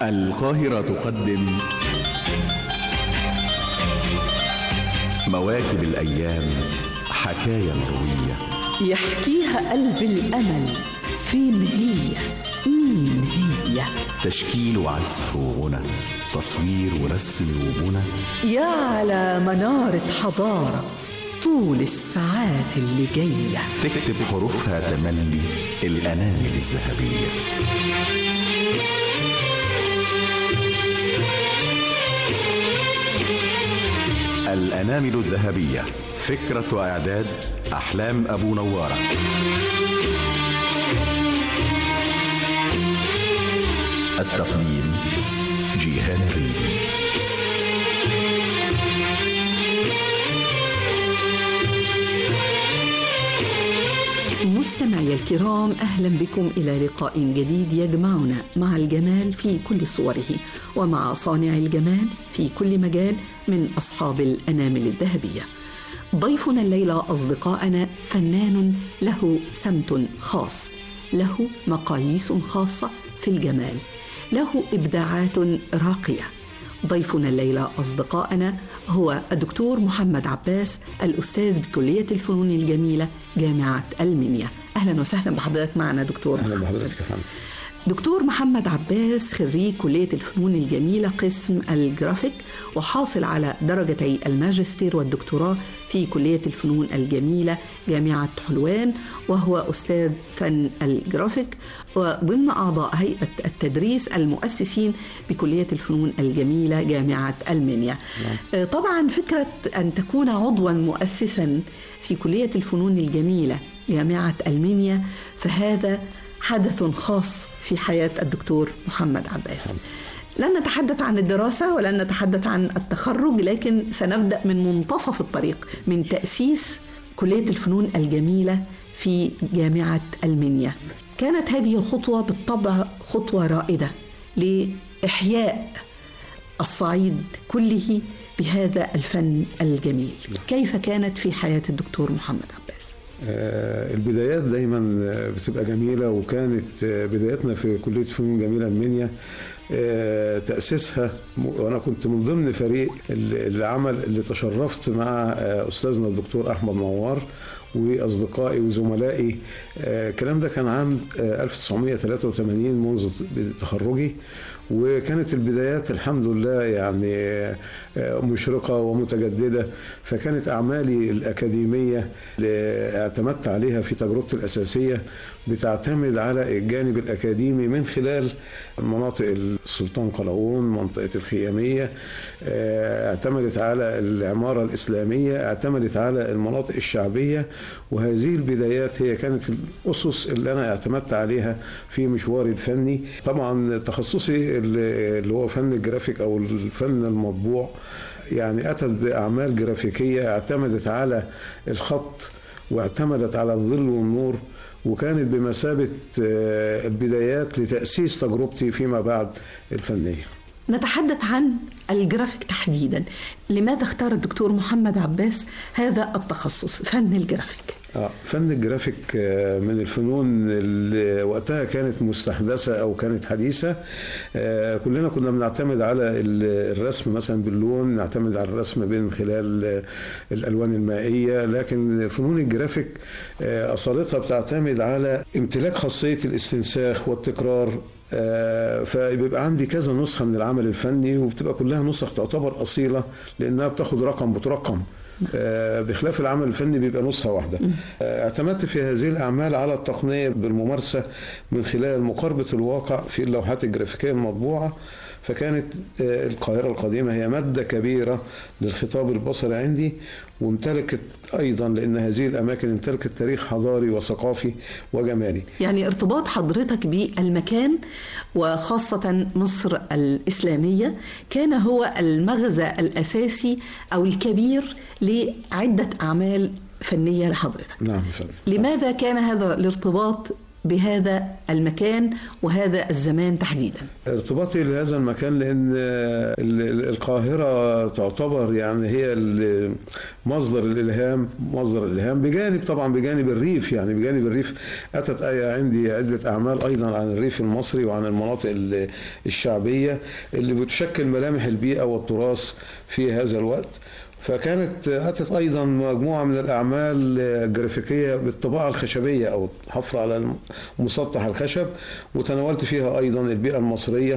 القاهرة تقدم مواكب الأيام حكاية روية يحكيها قلب الأمل فين هي مين هي تشكيل وعزف وغنى تصوير ورسم وبنى يا على منارة حضارة طول الساعات اللي جاية تكتب حروفها تملي الأنامل الذهبية الأنامل الذهبية فكرة وإعداد أحلام أبو نوارة التقديم جيهان الريدي مستمعي الكرام اهلا بكم الى لقاء جديد يجمعنا مع الجمال في كل صوره ومع صانع الجمال في كل مجال من اصحاب الانامل الذهبيه. ضيفنا الليله اصدقائنا فنان له سمت خاص، له مقاييس خاصه في الجمال، له ابداعات راقيه. ضيفنا الليله اصدقائنا هو الدكتور محمد عباس الاستاذ بكليه الفنون الجميله جامعه المنيا اهلا وسهلا بحضرتك معنا دكتور اهلا بحضرتك يا فندم دكتور محمد عباس خريج كلية الفنون الجميلة قسم الجرافيك وحاصل على درجتي الماجستير والدكتوراه في كلية الفنون الجميلة جامعة حلوان وهو أستاذ فن الجرافيك وضمن أعضاء هيئة التدريس المؤسسين بكلية الفنون الجميلة جامعة المنيا نعم. طبعا فكرة أن تكون عضوا مؤسسا في كلية الفنون الجميلة جامعة المنيا فهذا حدث خاص في حياة الدكتور محمد عباس لن نتحدث عن الدراسة ولن نتحدث عن التخرج لكن سنبدأ من منتصف الطريق من تأسيس كلية الفنون الجميلة في جامعة المنيا كانت هذه الخطوة بالطبع خطوة رائدة لإحياء الصعيد كله بهذا الفن الجميل كيف كانت في حياة الدكتور محمد عباس؟ البدايات دايما بتبقى جميله وكانت بدايتنا في كليه فنون جميله المنيا تاسيسها وانا كنت من ضمن فريق العمل اللي تشرفت مع استاذنا الدكتور احمد نوار واصدقائي وزملائي الكلام ده كان عام 1983 منذ تخرجي وكانت البدايات الحمد لله يعني مشرقه ومتجدده فكانت اعمالي الاكاديميه اللي اعتمدت عليها في تجربتي الاساسيه بتعتمد على الجانب الاكاديمي من خلال مناطق السلطان قلاوون منطقه الخياميه اعتمدت على العماره الاسلاميه اعتمدت على المناطق الشعبيه وهذه البدايات هي كانت الاسس اللي انا اعتمدت عليها في مشواري الفني طبعا تخصصي اللي هو فن الجرافيك او الفن المطبوع يعني اتت باعمال جرافيكيه اعتمدت على الخط واعتمدت على الظل والنور وكانت بمثابه البدايات لتاسيس تجربتي فيما بعد الفنيه نتحدث عن الجرافيك تحديدا لماذا اختار الدكتور محمد عباس هذا التخصص فن الجرافيك آه فن الجرافيك من الفنون اللي وقتها كانت مستحدثة أو كانت حديثة آه كلنا كنا بنعتمد على الرسم مثلا باللون نعتمد على الرسم من خلال الألوان المائية لكن فنون الجرافيك آه أصالتها بتعتمد على امتلاك خاصية الاستنساخ والتكرار آه فبيبقى عندي كذا نسخة من العمل الفني وبتبقى كلها نسخ تعتبر أصيلة لأنها بتاخد رقم بترقم آه بخلاف العمل الفني بيبقى نسخة واحدة آه اعتمدت في هذه الأعمال على التقنية بالممارسة من خلال مقاربة الواقع في اللوحات الجرافيكية المطبوعة فكانت القاهرة القديمة هي مادة كبيرة للخطاب البصري عندي وامتلكت أيضا لأن هذه الأماكن امتلكت تاريخ حضاري وثقافي وجمالي يعني ارتباط حضرتك بالمكان وخاصة مصر الإسلامية كان هو المغزى الأساسي أو الكبير لعدة أعمال فنية لحضرتك نعم فعلا. لماذا كان هذا الارتباط بهذا المكان وهذا الزمان تحديدا ارتباطي لهذا المكان لان ال- ال- القاهره تعتبر يعني هي ال- مصدر الالهام مصدر الالهام بجانب طبعا بجانب الريف يعني بجانب الريف اتت أي- عندي عده اعمال ايضا عن الريف المصري وعن المناطق ال- الشعبيه اللي بتشكل ملامح البيئه والتراث في هذا الوقت فكانت اتت ايضا مجموعه من الاعمال الجرافيكيه بالطباعه الخشبيه او الحفر على مسطح الخشب وتناولت فيها ايضا البيئه المصريه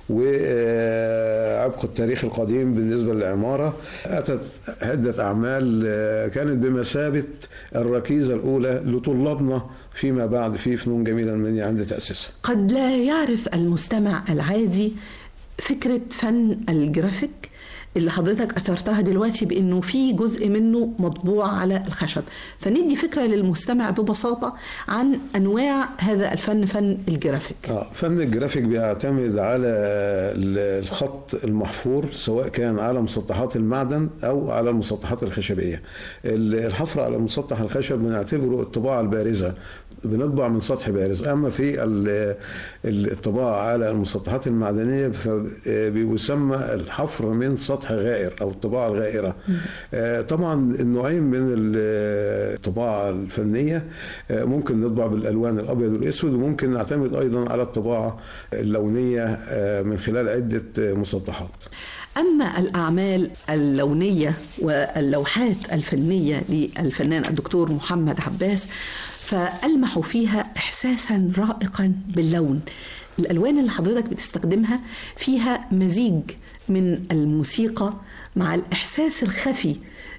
وعبق التاريخ القديم بالنسبه للعماره اتت عده اعمال كانت بمثابه الركيزه الاولى لطلابنا فيما بعد في فنون جميله المنيا عند تاسيسها قد لا يعرف المستمع العادي فكرة فن الجرافيك اللي حضرتك أثرتها دلوقتي بأنه في جزء منه مطبوع على الخشب فندي فكرة للمستمع ببساطة عن أنواع هذا الفن فن الجرافيك اه فن الجرافيك بيعتمد على ال- الخط المحفور سواء كان على مسطحات المعدن او على المسطحات الخشبيه ال- الحفر على مسطح الخشب بنعتبره الطباعه البارزه بنطبع من سطح بارز اما في ال- ال- الطباعه على المسطحات المعدنيه فبيسمى الحفر من سطح غائر او الطباعه الغائره آه، طبعا النوعين من ال- الطباعه الفنيه آه، ممكن نطبع بالالوان الابيض والاسود وممكن نعتمد ايضا على الطباعه اللونيه آه، من خلال عده آه، مسطحات أما الأعمال اللونية واللوحات الفنية للفنان الدكتور محمد عباس فألمح فيها إحساسا رائقا باللون الألوان اللي حضرتك بتستخدمها فيها مزيج من الموسيقى مع الإحساس الخفي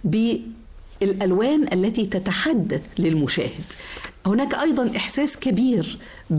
بالألوان التي تتحدث للمشاهد هناك أيضا إحساس كبير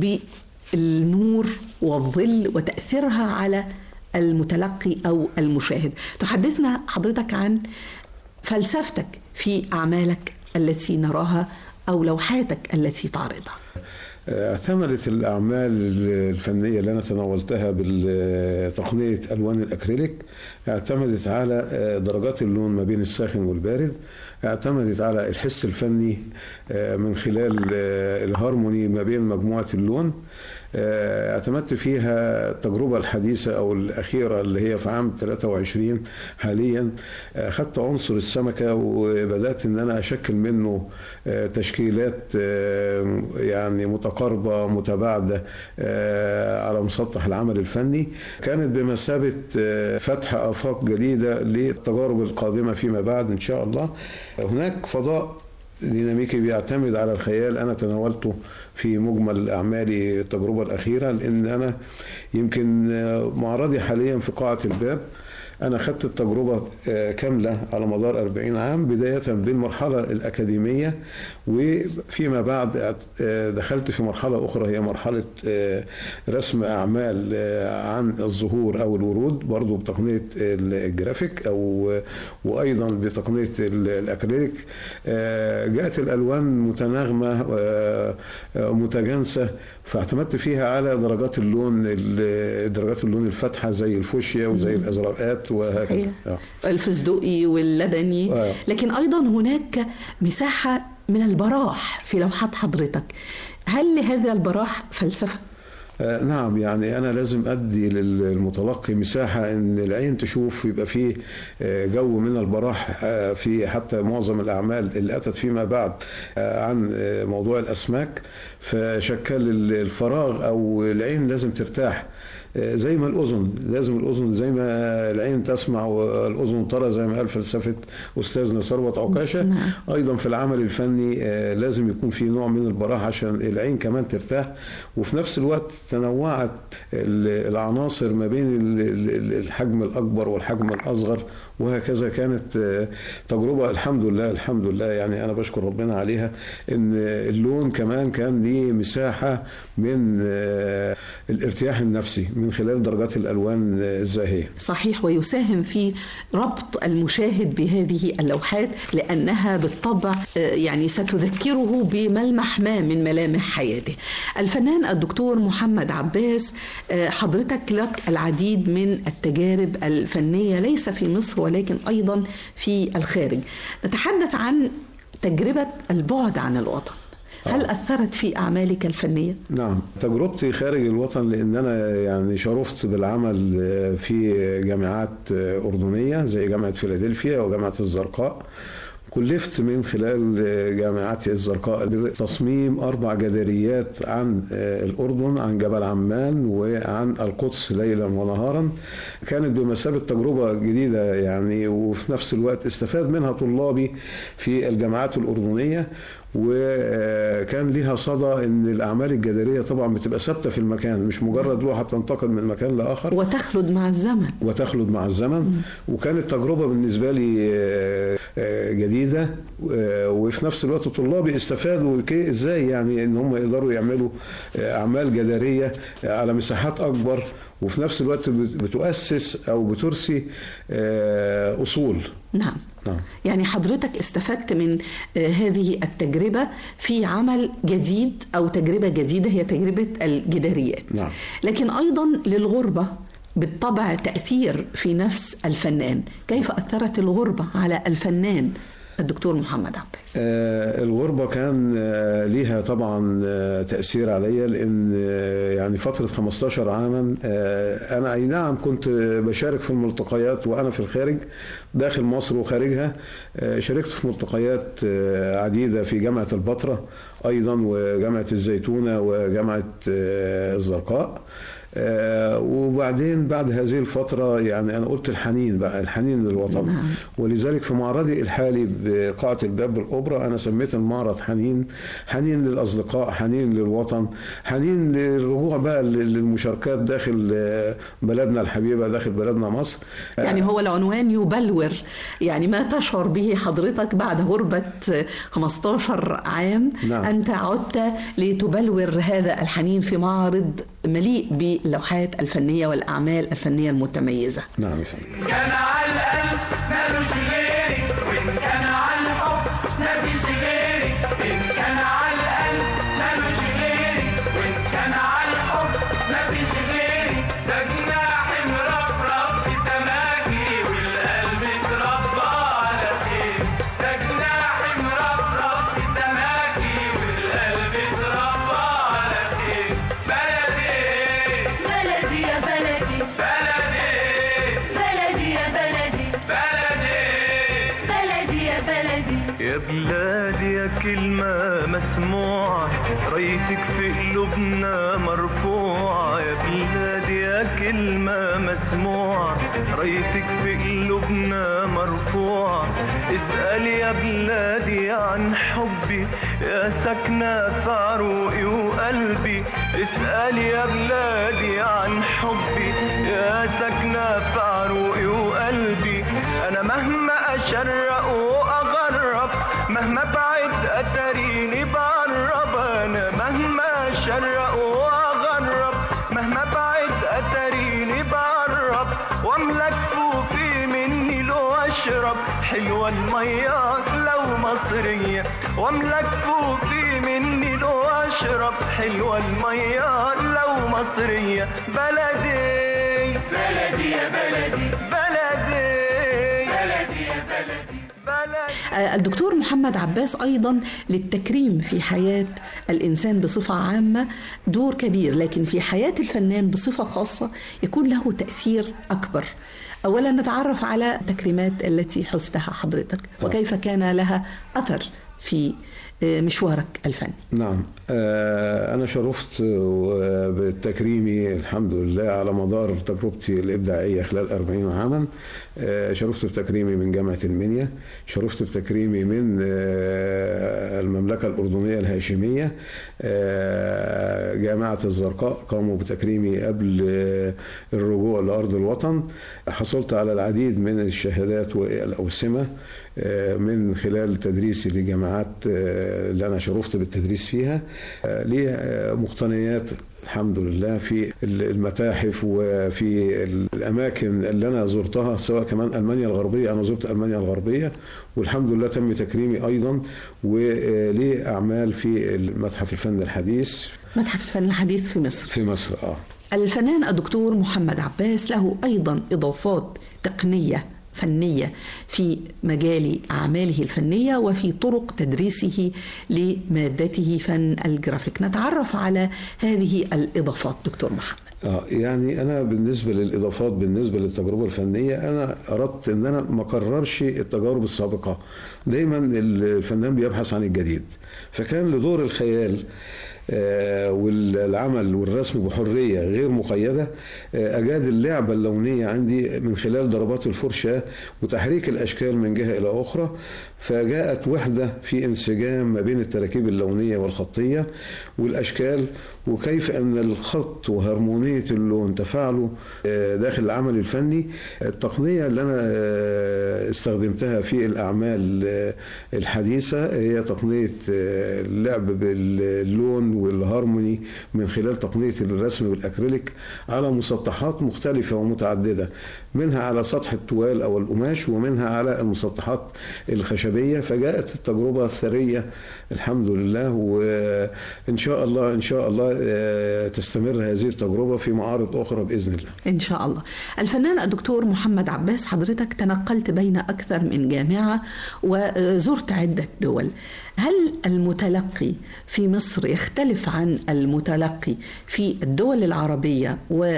بالنور والظل وتأثيرها على المتلقي او المشاهد تحدثنا حضرتك عن فلسفتك في اعمالك التي نراها او لوحاتك التي تعرضها اعتمدت الأعمال الفنية اللي أنا تناولتها بتقنية ألوان الأكريليك اعتمدت على درجات اللون ما بين الساخن والبارد اعتمدت على الحس الفني من خلال الهارموني ما بين مجموعة اللون اعتمدت فيها التجربة الحديثة أو الأخيرة اللي هي في عام 23 حاليا أخذت عنصر السمكة وبدأت إن أنا أشكل منه تشكيلات يعني متقاربة متباعدة على مسطح العمل الفني كانت بمثابة فتح آفاق جديدة للتجارب القادمة فيما بعد إن شاء الله هناك فضاء ديناميكي بيعتمد على الخيال انا تناولته في مجمل اعمالي التجربه الاخيره لان انا يمكن معرضي حاليا في قاعه الباب أنا خدت التجربة كاملة على مدار 40 عام بداية بالمرحلة الأكاديمية وفيما بعد دخلت في مرحلة أخرى هي مرحلة رسم أعمال عن الزهور أو الورود برضو بتقنية الجرافيك أو وأيضا بتقنية الأكريليك جاءت الألوان متناغمة متجانسة فاعتمدت فيها على درجات اللون درجات اللون الفاتحة زي الفوشيا وزي الأزرقات وهكذا آه. الفستقي واللبني آه. لكن ايضا هناك مساحه من البراح في لوحات حضرتك هل لهذا البراح فلسفه آه نعم يعني انا لازم ادي للمتلقي مساحه ان العين تشوف يبقى فيه جو من البراح آه في حتى معظم الاعمال اللي اتت فيما بعد آه عن موضوع الاسماك فشكل الفراغ او العين لازم ترتاح زي ما الاذن لازم الاذن زي ما العين تسمع والاذن ترى زي ما قال فلسفه استاذنا ثروت عكاشه ايضا في العمل الفني لازم يكون في نوع من البراح عشان العين كمان ترتاح وفي نفس الوقت تنوعت العناصر ما بين الحجم الاكبر والحجم الاصغر وهكذا كانت تجربه الحمد لله الحمد لله يعني انا بشكر ربنا عليها ان اللون كمان كان ليه مساحه من الارتياح النفسي من خلال درجات الالوان الزاهيه. صحيح ويساهم في ربط المشاهد بهذه اللوحات لانها بالطبع يعني ستذكره بملمح ما من ملامح حياته. الفنان الدكتور محمد عباس حضرتك لك العديد من التجارب الفنيه ليس في مصر ولكن ايضا في الخارج. نتحدث عن تجربه البعد عن الوطن. هل أثرت في أعمالك الفنية؟ نعم تجربتي خارج الوطن لان انا يعني شرفت بالعمل في جامعات اردنيه زي جامعه فيلادلفيا وجامعه الزرقاء كلفت من خلال جامعات الزرقاء بتصميم أربع جداريات عن الأردن عن جبل عمان وعن القدس ليلا ونهارا كانت بمثابة تجربة جديدة يعني وفي نفس الوقت استفاد منها طلابي في الجامعات الأردنية وكان ليها صدى ان الاعمال الجداريه طبعا بتبقى ثابته في المكان مش مجرد لوحه بتنتقل من مكان لاخر وتخلد مع الزمن وتخلد مع الزمن وكانت تجربه بالنسبه لي جديده وفي نفس الوقت طلابي استفادوا ازاي يعني ان هم يقدروا يعملوا اعمال جداريه على مساحات اكبر وفي نفس الوقت بتؤسس او بترسي اصول نعم نعم. يعني حضرتك استفدت من هذه التجربة في عمل جديد أو تجربة جديدة هي تجربة الجداريات نعم. لكن أيضا للغربة بالطبع تأثير في نفس الفنان كيف أثرت الغربة على الفنان الدكتور محمد عباس آه الغربة كان آه ليها طبعا آه تأثير عليا لأن آه يعني فترة 15 عاما آه أنا أي نعم كنت بشارك في الملتقيات وأنا في الخارج داخل مصر وخارجها آه شاركت في ملتقيات آه عديدة في جامعة البتراء أيضا وجامعة الزيتونة وجامعة آه الزرقاء آه وبعدين بعد هذه الفترة يعني أنا قلت الحنين بقى الحنين للوطن نعم. ولذلك في معرضي الحالي بقاعة الباب بالأوبرا أنا سميت المعرض حنين حنين للأصدقاء حنين للوطن حنين للرجوع بقى للمشاركات داخل بلدنا الحبيبة داخل بلدنا مصر يعني هو العنوان يبلور يعني ما تشعر به حضرتك بعد غربة 15 عام نعم. أنت عدت لتبلور هذا الحنين في معرض مليء باللوحات الفنية والأعمال الفنية المتميزة نعم يا فندم كان على القلب مالوش غيري وإن كان على الحب مفيش غيري إن كان على القلب مالوش غيري وإن كان على الحب مفيش غيري ده جناح مربرب في سماكي والقلب اتربى على خير ده جناح مربرب في سماكي والقلب اتربى على خير بلدي بلدي يا بلدي بلدي بلدي يا بلدي بلدي بلدي يا بلدي يا بلادي يا كلمة مسموعة رايتك في قلوبنا مرفوعة يا بلادي يا كلمة مسموعة رايتك في قلوبنا مرفوعة اسأل يا بلادي عن حبي يا سكنة في عروقي وقلبي اسأل يا بلادي عن حبي يا سكنة في عروقي وقلبي أنا مهما أشرق وأغرب مهما بعد أتريني بقرب أنا مهما أشرق وأغرب مهما بعد أتريني بقرب وأملك فوقي مني لو أشرب حلوة المية لو مصرية وأملك فوقي مني لو أشرب حلوة المية لو مصرية بلدي بلدي يا بلدي بلدي بلدي يا بلدي بلدي الدكتور محمد عباس ايضا للتكريم في حياه الانسان بصفه عامه دور كبير لكن في حياه الفنان بصفه خاصه يكون له تاثير اكبر اولا نتعرف على التكريمات التي حزتها حضرتك وكيف كان لها اثر في مشوارك الفني نعم آه، أنا شرفت آه، بتكريمي الحمد لله على مدار تجربتي الإبداعية خلال 40 عاما آه، شرفت بتكريمي من جامعة المنيا شرفت بتكريمي من آه، المملكة الأردنية الهاشمية آه، جامعة الزرقاء قاموا بتكريمي قبل آه، الرجوع لأرض الوطن حصلت على العديد من الشهادات والأوسمة آه، من خلال تدريسي لجامعات آه، اللي أنا شرفت بالتدريس فيها آه، ليه آه، مقتنيات الحمد لله في المتاحف وفي الأماكن اللي أنا زرتها سواء كمان ألمانيا الغربية أنا زرت ألمانيا الغربية والحمد لله تم تكريمي أيضا وليه أعمال في المتحف الفن الحديث متحف الفن الحديث في مصر في مصر آه الفنان الدكتور محمد عباس له ايضا اضافات تقنيه فنية في مجال أعماله الفنية وفي طرق تدريسه لمادته فن الجرافيك نتعرف على هذه الإضافات دكتور محمد اه يعني انا بالنسبه للاضافات بالنسبه للتجربه الفنيه انا اردت ان انا ما اكررش التجارب السابقه دايما الفنان بيبحث عن الجديد فكان لدور الخيال آه، والعمل والرسم بحريه غير مقيده آه، اجاد اللعبه اللونيه عندي من خلال ضربات الفرشاه وتحريك الاشكال من جهه الى اخرى فجاءت وحده في انسجام ما بين التراكيب اللونيه والخطيه والاشكال وكيف ان الخط وهرمونيه اللون تفاعلوا آه، داخل العمل الفني التقنيه اللي انا آه، استخدمتها في الاعمال آه، الحديثه هي تقنيه آه، اللعب باللون والهارموني من خلال تقنيه الرسم بالاكريليك على مسطحات مختلفه ومتعدده منها على سطح التوال او القماش ومنها على المسطحات الخشبيه فجاءت التجربه ثريه الحمد لله وان شاء الله ان شاء الله آه، تستمر هذه التجربه في معارض اخرى باذن الله إن شاء الله الفنان الدكتور محمد عباس حضرتك تنقلت بين أكثر من جامعة وزرت عدة دول هل المتلقي في مصر يختلف عن المتلقي في الدول العربية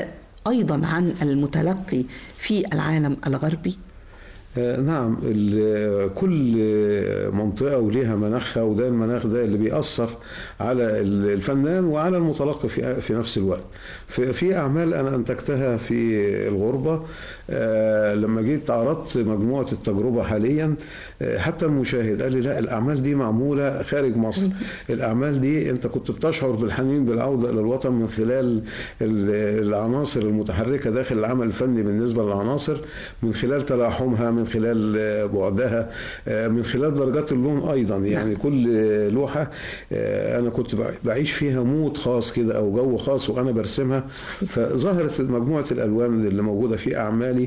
وأيضا عن المتلقي في العالم الغربي؟ آه، نعم ال- كل منطقة وليها مناخها وده المناخ ده اللي بيأثر على ال- الفنان وعلى المتلقي في في نفس الوقت في, في أعمال أنا أنتجتها في الغربة آه، لما جيت عرضت مجموعة التجربة حاليا آه، حتى المشاهد قال لي لا الأعمال دي معمولة خارج مصر الأعمال دي أنت كنت بتشعر بالحنين بالعودة إلى الوطن من خلال ال- العناصر المتحركة داخل العمل الفني بالنسبة للعناصر من خلال تلاحمها من خلال آه، بعدها آه، من خلال درجات اللون أيضا يعني كل آه، لوحة آه، أنا كنت بع- بعيش فيها مود خاص كده أو جو خاص وأنا برسمها فظهرت مجموعة الألوان اللي موجودة في أعمالي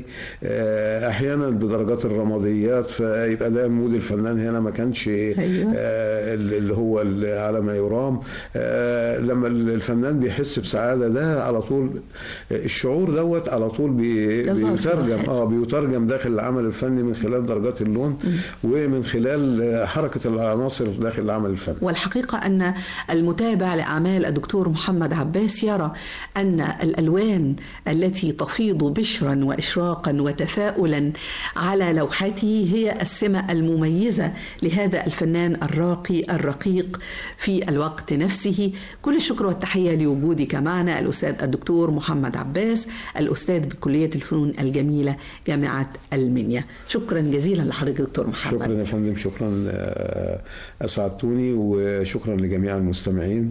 آه، أحيانا بدرجات الرماديات فيبقى ده مود الفنان هنا ما كانش أيوة. آه، اللي هو ال- على ما يرام آه، لما الفنان بيحس بسعادة ده على طول الشعور دوت على طول بي- يظهر في بيترجم الواحد. اه بيترجم داخل العمل الفني من خلال درجات اللون ومن خلال آه، حركة العناصر داخل العمل الفني والحقيقة أن المتابع لأعمال الدكتور محمد عباس يرى أن الألوان التي تفيض بشرا وإشراقا وتفاؤلا على لوحته هي السمة المميزة لهذا الفنان الراقي الرقيق في الوقت نفسه كل الشكر والتحية لوجودك معنا الأستاذ الدكتور محمد عباس الأستاذ بكلية الفنون الجميلة جامعة المنيا شكرا جزيلا لحضرتك دكتور محمد شكرا يا فندم شكرا آه، اسعدتوني وشكرا لجميع المستمعين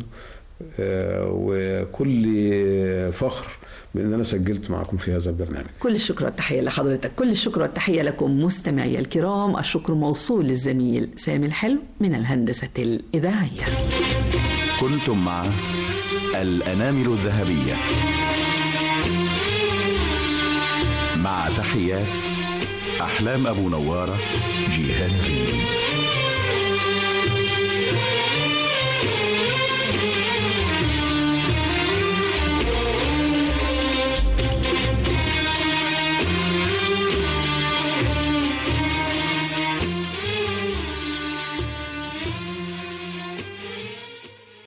آه، وكل فخر بان انا سجلت معكم في هذا البرنامج كل الشكر والتحية لحضرتك كل الشكر والتحية لكم مستمعي الكرام الشكر موصول للزميل سامي الحلو من الهندسة الإذاعية كنتم مع الأنامل الذهبية مع تحيات أحلام أبو نوارة جيهان الريدي